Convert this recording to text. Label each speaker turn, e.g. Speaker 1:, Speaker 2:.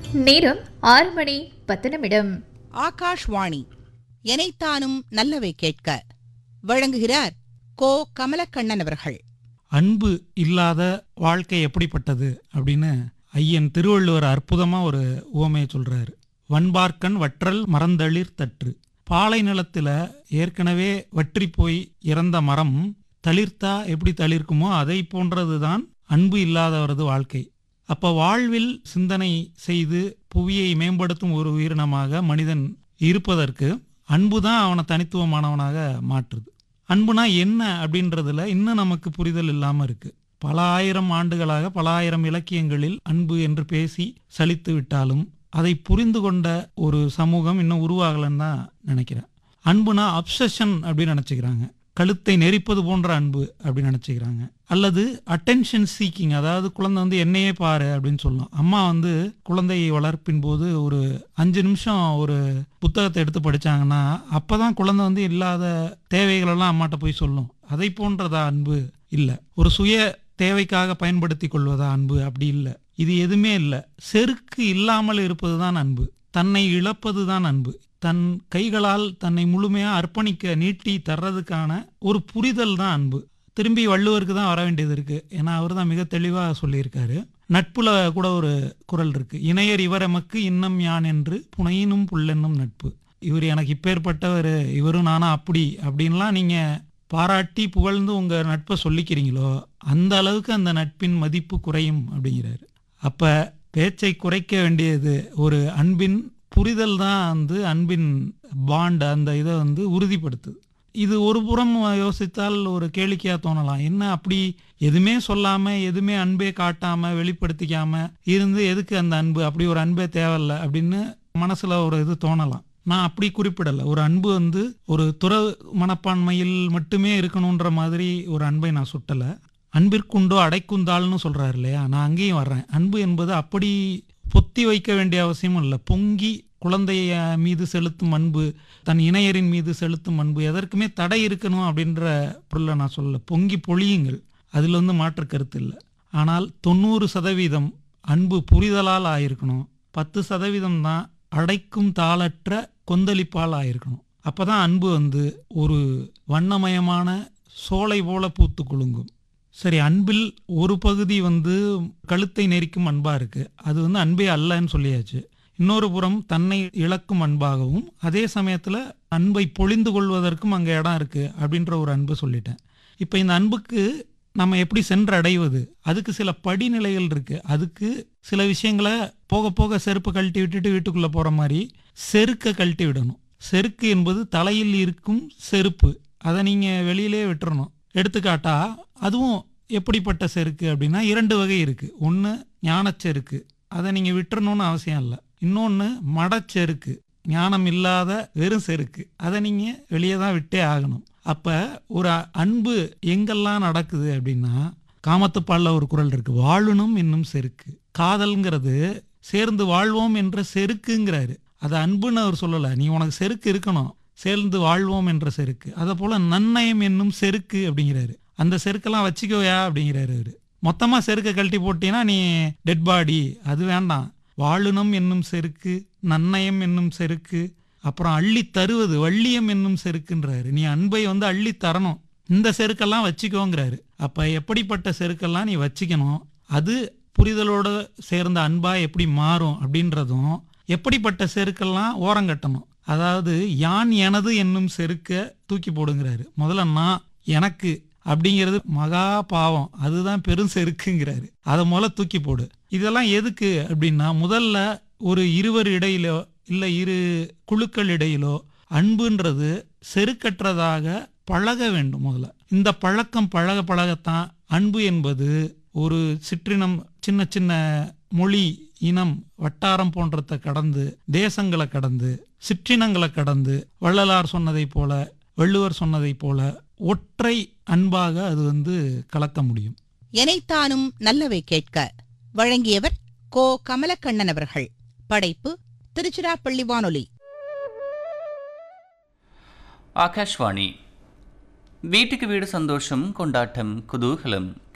Speaker 1: நேரம் ஆறு மணி பத்து நிமிடம்
Speaker 2: ஆகாஷ்வாணி எனைத்தானும் நல்லவை கேட்க வழங்குகிறார் கோ கமலக்கண்ணன் அவர்கள்
Speaker 3: அன்பு இல்லாத வாழ்க்கை எப்படிப்பட்டது அப்படின்னு ஐயன் திருவள்ளுவர் அற்புதமா ஒரு உவமையை சொல்றாரு வன்பார்க்கன் வற்றல் மரந்தளிர் தற்று பாலை நிலத்துல ஏற்கனவே வற்றி போய் இறந்த மரம் தளிர்த்தா எப்படி தளிர்க்குமோ அதை போன்றதுதான் அன்பு இல்லாதவரது வாழ்க்கை அப்ப வாழ்வில் சிந்தனை செய்து புவியை மேம்படுத்தும் ஒரு உயிரினமாக மனிதன் இருப்பதற்கு அன்பு தான் அவனை தனித்துவமானவனாக மாற்றுது அன்புனா என்ன அப்படின்றதுல இன்னும் நமக்கு புரிதல் இல்லாம இருக்கு பல ஆயிரம் ஆண்டுகளாக பல ஆயிரம் இலக்கியங்களில் அன்பு என்று பேசி சலித்து விட்டாலும் அதை புரிந்து கொண்ட ஒரு சமூகம் இன்னும் உருவாகலன்னு தான் நினைக்கிறேன் அன்புனா அப்சஷன் அப்படின்னு நினைச்சுக்கிறாங்க கழுத்தை நெரிப்பது போன்ற அன்பு அப்படின்னு நினைச்சுக்கிறாங்க அல்லது அட்டென்ஷன் சீக்கிங் அதாவது குழந்தை வந்து என்னையே பாரு அப்படின்னு சொல்லலாம் அம்மா வந்து குழந்தையை வளர்ப்பின் போது ஒரு அஞ்சு நிமிஷம் ஒரு புத்தகத்தை எடுத்து படிச்சாங்கன்னா அப்பதான் குழந்தை வந்து இல்லாத தேவைகளெல்லாம் அம்மாட்ட போய் சொல்லும் அதை போன்றதா அன்பு இல்லை ஒரு சுய தேவைக்காக பயன்படுத்தி கொள்வதா அன்பு அப்படி இல்லை இது எதுவுமே இல்லை செருக்கு இல்லாமல் இருப்பது தான் அன்பு தன்னை இழப்பது தான் அன்பு தன் கைகளால் தன்னை முழுமையாக அர்ப்பணிக்க நீட்டி தர்றதுக்கான ஒரு புரிதல் தான் அன்பு திரும்பி வள்ளுவருக்கு தான் வர வேண்டியது இருக்கு ஏன்னா அவர் தான் மிக தெளிவாக சொல்லியிருக்காரு நட்புல கூட ஒரு குரல் இருக்கு இணையர் இவர் எமக்கு இன்னம் யான் என்று புனையினும் புல்லென்னும் நட்பு இவர் எனக்கு இப்பேற்பட்டவர் இவரும் நானா அப்படி அப்படின்லாம் நீங்க பாராட்டி புகழ்ந்து உங்க நட்பை சொல்லிக்கிறீங்களோ அந்த அளவுக்கு அந்த நட்பின் மதிப்பு குறையும் அப்படிங்கிறாரு அப்ப பேச்சை குறைக்க வேண்டியது ஒரு அன்பின் புரிதல் தான் வந்து அன்பின் பாண்ட் அந்த இதை வந்து உறுதிப்படுத்துது இது ஒரு புறம் யோசித்தால் ஒரு கேளிக்கையா தோணலாம் என்ன அப்படி எதுவுமே சொல்லாம எதுவுமே அன்பே காட்டாம வெளிப்படுத்திக்காம இருந்து எதுக்கு அந்த அன்பு அப்படி ஒரு அன்பே தேவையில்ல அப்படின்னு மனசுல ஒரு இது தோணலாம் நான் அப்படி குறிப்பிடல ஒரு அன்பு வந்து ஒரு துற மனப்பான்மையில் மட்டுமே இருக்கணுன்ற மாதிரி ஒரு அன்பை நான் சுட்டல அன்பிற்குண்டோ அடைக்குந்தாள்னு சொல்றாரு இல்லையா நான் அங்கேயும் வர்றேன் அன்பு என்பது அப்படி பொத்தி வைக்க வேண்டிய அவசியமும் இல்லை பொங்கி குழந்தைய மீது செலுத்தும் அன்பு தன் இணையரின் மீது செலுத்தும் அன்பு எதற்குமே தடை இருக்கணும் அப்படின்ற பொருளை நான் சொல்லல பொங்கி பொழியுங்கள் அதில் வந்து மாற்று கருத்து இல்லை ஆனால் தொண்ணூறு சதவீதம் அன்பு புரிதலால் ஆயிருக்கணும் பத்து சதவீதம் தான் அடைக்கும் தாளற்ற கொந்தளிப்பால் ஆயிருக்கணும் அப்பதான் அன்பு வந்து ஒரு வண்ணமயமான சோலை போல பூத்து குலுங்கும் சரி அன்பில் ஒரு பகுதி வந்து கழுத்தை நெரிக்கும் அன்பா இருக்கு அது வந்து அன்பே அல்லன்னு சொல்லியாச்சு இன்னொரு புறம் தன்னை இழக்கும் அன்பாகவும் அதே சமயத்துல அன்பை பொழிந்து கொள்வதற்கும் அங்க இடம் இருக்கு அப்படின்ற ஒரு அன்பு சொல்லிட்டேன் இப்போ இந்த அன்புக்கு நம்ம எப்படி சென்று அடைவது அதுக்கு சில படிநிலைகள் இருக்கு அதுக்கு சில விஷயங்களை போக போக செருப்பு கழட்டி விட்டுட்டு வீட்டுக்குள்ள போற மாதிரி செருக்க கழட்டி விடணும் செருக்கு என்பது தலையில் இருக்கும் செருப்பு அதை நீங்க வெளியிலே விட்டுறணும் எடுத்துக்காட்டா அதுவும் எப்படிப்பட்ட செருக்கு அப்படின்னா இரண்டு வகை இருக்கு ஒன்று ஞானச்செருக்கு அதை நீங்க விட்டுறணும்னு அவசியம் இல்லை இன்னொன்று மடச்செருக்கு ஞானம் இல்லாத வெறும் செருக்கு அதை நீங்க வெளியே தான் விட்டே ஆகணும் அப்ப ஒரு அன்பு எங்கெல்லாம் நடக்குது அப்படின்னா காமத்துப்பால்ல ஒரு குரல் இருக்கு வாழணும் என்னும் செருக்கு காதல்ங்கிறது சேர்ந்து வாழ்வோம் என்ற செருக்குங்கிறாரு அது அன்புன்னு அவர் சொல்லல நீ உனக்கு செருக்கு இருக்கணும் சேர்ந்து வாழ்வோம் என்ற செருக்கு அதை போல நன்னயம் என்னும் செருக்கு அப்படிங்கிறாரு அந்த செருக்கெல்லாம் வச்சுக்கோயா அப்படிங்கிறாரு அவரு மொத்தமா செருக்க கழட்டி போட்டீங்கன்னா நீ டெட் பாடி அது வேண்டாம் வாழுனம் என்னும் செருக்கு நன்னயம் என்னும் செருக்கு அப்புறம் அள்ளி தருவது வள்ளியம் என்னும் செருக்குன்றாரு நீ அன்பை வந்து அள்ளி தரணும் இந்த செருக்கெல்லாம் வச்சுக்கோங்கிறாரு அப்ப எப்படிப்பட்ட செருக்கெல்லாம் நீ வச்சுக்கணும் அது புரிதலோட சேர்ந்த அன்பா எப்படி மாறும் அப்படின்றதும் எப்படிப்பட்ட செருக்கெல்லாம் ஓரங்கட்டணும் அதாவது யான் எனது என்னும் செருக்க தூக்கி போடுங்கிறாரு முதல்ல நான் எனக்கு அப்படிங்கிறது மகா பாவம் அதுதான் பெரும் செருக்குங்கிறாரு அதை முதல்ல தூக்கி போடு இதெல்லாம் எதுக்கு அப்படின்னா முதல்ல ஒரு இருவர் இடையிலோ இல்லை இரு குழுக்கள் இடையிலோ அன்புன்றது செருக்கற்றதாக பழக வேண்டும் முதல்ல இந்த பழக்கம் பழக பழகத்தான் அன்பு என்பது ஒரு சிற்றினம் சின்ன சின்ன மொழி இனம் வட்டாரம் போன்றதை கடந்து தேசங்களை கடந்து சிற்றினங்களை கடந்து வள்ளலார் சொன்னதை போல வள்ளுவர் சொன்னதை போல ஒற்றை அன்பாக அது வந்து கலக்க முடியும்
Speaker 2: எனைத்தானும் நல்லவை கேட்க வழங்கியவர் கோ கமலக்கண்ணன் அவர்கள் படைப்பு திருச்சிராப்பள்ளி வானொலி
Speaker 4: ஆகாஷ்வாணி வீட்டுக்கு வீடு சந்தோஷம் கொண்டாட்டம் குதூகலம்